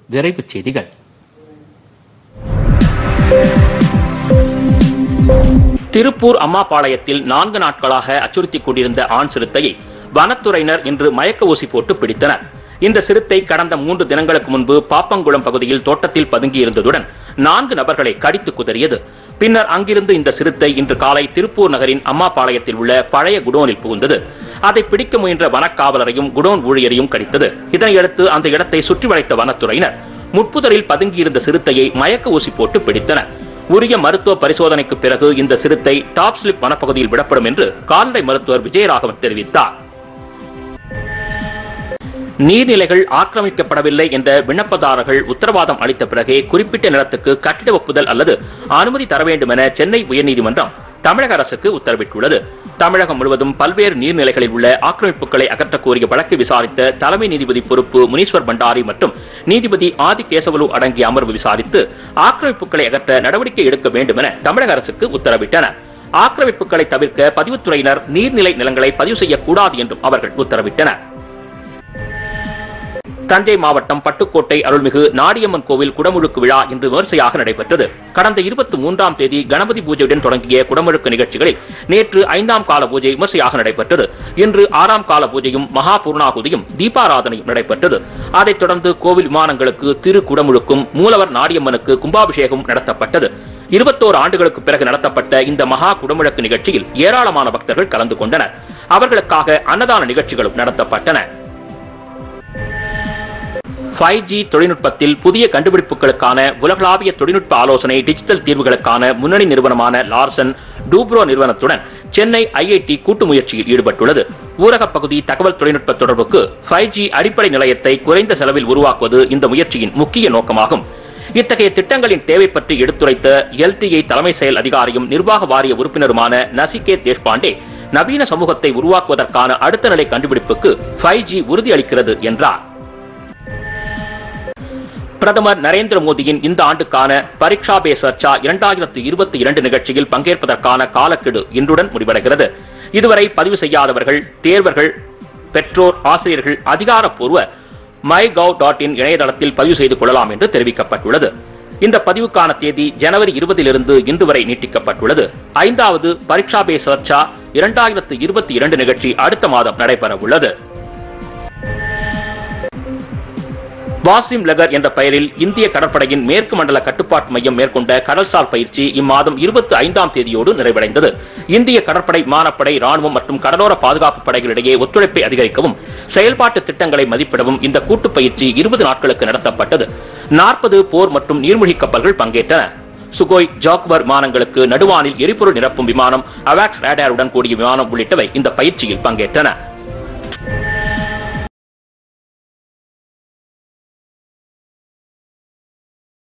விரைவுச் செய்திகள் திருப்பூர் அம்மாபாளையத்தில் நான்கு நாட்களாக அச்சுறுத்திக் கொண்டிருந்த ஆண் சிறுத்தையை வனத்துறையினர் இன்று மயக்க ஊசி போட்டு பிடித்தனர் இந்த சிறுத்தை கடந்த மூன்று தினங்களுக்கு முன்பு பாப்பங்குளம் பகுதியில் தோட்டத்தில் பதுங்கியிருந்ததுடன் நான்கு நபர்களை கடித்து குதறியது பின்னர் அங்கிருந்து இந்த சிறுத்தை இன்று காலை திருப்பூர் நகரின் அம்மாபாளையத்தில் உள்ள பழைய குடோனில் புகுந்தது அதை பிடிக்க முயன்ற வனக்காவலரையும் குடோன் ஊழியரையும் கடித்தது இதனையடுத்து அந்த இடத்தை சுற்றி வளைத்த வனத்துறையினர் முட்புதரில் பதுங்கியிருந்த சிறுத்தையை மயக்க ஊசி போட்டு பிடித்தனர் உரிய மருத்துவ பரிசோதனைக்கு பிறகு இந்த சிறுத்தை டாப் ஸ்லிப் வனப்பகுதியில் விடப்படும் என்று கால்நடை மருத்துவர் விஜயராகவன் தெரிவித்தார் நீர்நிலைகள் ஆக்கிரமிக்கப்படவில்லை என்ற விண்ணப்பதாரர்கள் உத்தரவாதம் அளித்த பிறகே குறிப்பிட்ட நிலத்துக்கு கட்டிட ஒப்புதல் அல்லது அனுமதி தர வேண்டும் என சென்னை உயர்நீதிமன்றம் தமிழக அரசுக்கு உத்தரவிட்டுள்ளது தமிழகம் முழுவதும் பல்வேறு நீர்நிலைகளில் உள்ள ஆக்கிரமிப்புகளை அகற்றக் கோரிய வழக்கை விசாரித்த தலைமை நீதிபதி பொறுப்பு முனீஸ்வர் பண்டாரி மற்றும் நீதிபதி ஆதி கேசவலு அடங்கிய அமர்வு விசாரித்து ஆக்கிரமிப்புகளை அகற்ற நடவடிக்கை எடுக்க வேண்டும் என தமிழக அரசுக்கு உத்தரவிட்டனர் ஆக்கிரமிப்புகளை தவிர்க்க பதிவுத்துறையினர் நீர்நிலை நிலங்களை பதிவு செய்யக்கூடாது என்றும் அவர்கள் உத்தரவிட்டனர் தஞ்சை மாவட்டம் பட்டுக்கோட்டை அருள்மிகு நாடியம்மன் கோவில் குடமுழுக்கு விழா இன்று விமர்சையாக நடைபெற்றது கடந்த இருபத்தி மூன்றாம் தேதி கணபதி பூஜையுடன் தொடங்கிய குடமுழுக்கு நிகழ்ச்சிகளில் நேற்று ஐந்தாம் கால பூஜை விமர்சையாக நடைபெற்றது இன்று ஆறாம் கால பூஜையும் மகா பூர்ணாகுதியும் தீபாராதனையும் நடைபெற்றது அதைத் தொடர்ந்து கோவில் விமானங்களுக்கு திரு குடமுழுக்கும் மூலவர் நாடியம்மனுக்கு கும்பாபிஷேகம் நடத்தப்பட்டது இருபத்தோரு ஆண்டுகளுக்கு பிறகு நடத்தப்பட்ட இந்த மகா குடமுழக்கு நிகழ்ச்சியில் ஏராளமான பக்தர்கள் கலந்து கொண்டனர் அவர்களுக்காக அன்னதான நிகழ்ச்சிகளும் நடத்தப்பட்டன ஃபைவ் ஜி தொழில்நுட்பத்தில் புதிய கண்டுபிடிப்புகளுக்கான உலகளாவிய தொழில்நுட்ப ஆலோசனை டிஜிட்டல் தீர்வுகளுக்கான முன்னணி நிறுவனமான லார்சன் டூப்ரோ நிறுவனத்துடன் சென்னை ஐஐடி கூட்டு முயற்சியில் ஈடுபட்டுள்ளது ஊரகப் பகுதி தகவல் தொழில்நுட்ப தொடர்புக்கு ஃபைவ் ஜி அடிப்படை நிலையத்தை குறைந்த செலவில் உருவாக்குவது இந்த முயற்சியின் முக்கிய நோக்கமாகும் இத்தகைய திட்டங்களின் தேவை பற்றி எடுத்துரைத்த எல்டிஐ தலைமை செயல் அதிகாரியும் நிர்வாக வாரிய உறுப்பினருமான நசிகேத் தேஷ்பாண்டே நவீன சமூகத்தை உருவாக்குவதற்கான அடுத்த நிலை கண்டுபிடிப்புக்கு ஃபைவ் ஜி உறுதியளிக்கிறது என்றார் பிரதமர் நரேந்திர மோடியின் இந்த ஆண்டுக்கான பரீட்சா பே சர்ச்சா இரண்டாயிரத்து இருபத்தி இரண்டு நிகழ்ச்சியில் பங்கேற்பதற்கான காலக்கெடு இன்றுடன் முடிவடைகிறது இதுவரை பதிவு செய்யாதவர்கள் தேர்வர்கள் பெற்றோர் ஆசிரியர்கள் அதிகாரப்பூர்வ மை கவ் டாட் இன் இணையதளத்தில் பதிவு செய்து கொள்ளலாம் என்று தெரிவிக்கப்பட்டுள்ளது இந்த பதிவுக்கான தேதி ஜனவரி இருபதிலிருந்து இன்று வரை நீட்டிக்கப்பட்டுள்ளது ஐந்தாவது பரீட்சா பே சர்ச்சா இரண்டாயிரத்து இருபத்தி இரண்டு நிகழ்ச்சி அடுத்த மாதம் நடைபெற உள்ளது வாசிம் லகர் என்ற பெயரில் இந்திய கடற்படையின் மேற்கு மண்டல கட்டுப்பாட்டு மையம் மேற்கொண்ட கடல்சார் பயிற்சி இம்மாதம் இருபத்தி ஐந்தாம் தேதியோடு நிறைவடைந்தது இந்திய கடற்படை விமானப்படை ராணுவம் மற்றும் கடலோர பாதுகாப்பு படைகளிடையே ஒத்துழைப்பை அதிகரிக்கவும் செயல்பாட்டு திட்டங்களை மதிப்பிடவும் இந்த கூட்டுப் பயிற்சி இருபது நாட்களுக்கு நடத்தப்பட்டது நாற்பது போர் மற்றும் நீர்மூழ்கி கப்பல்கள் பங்கேற்றன சுகோய் ஜாக்வர் விமானங்களுக்கு நடுவானில் எரிபொருள் நிரப்பும் விமானம் அவாக்ஸ் ரேடாருடன் கூடிய விமானம் உள்ளிட்டவை இந்த பயிற்சியில் பங்கேற்றன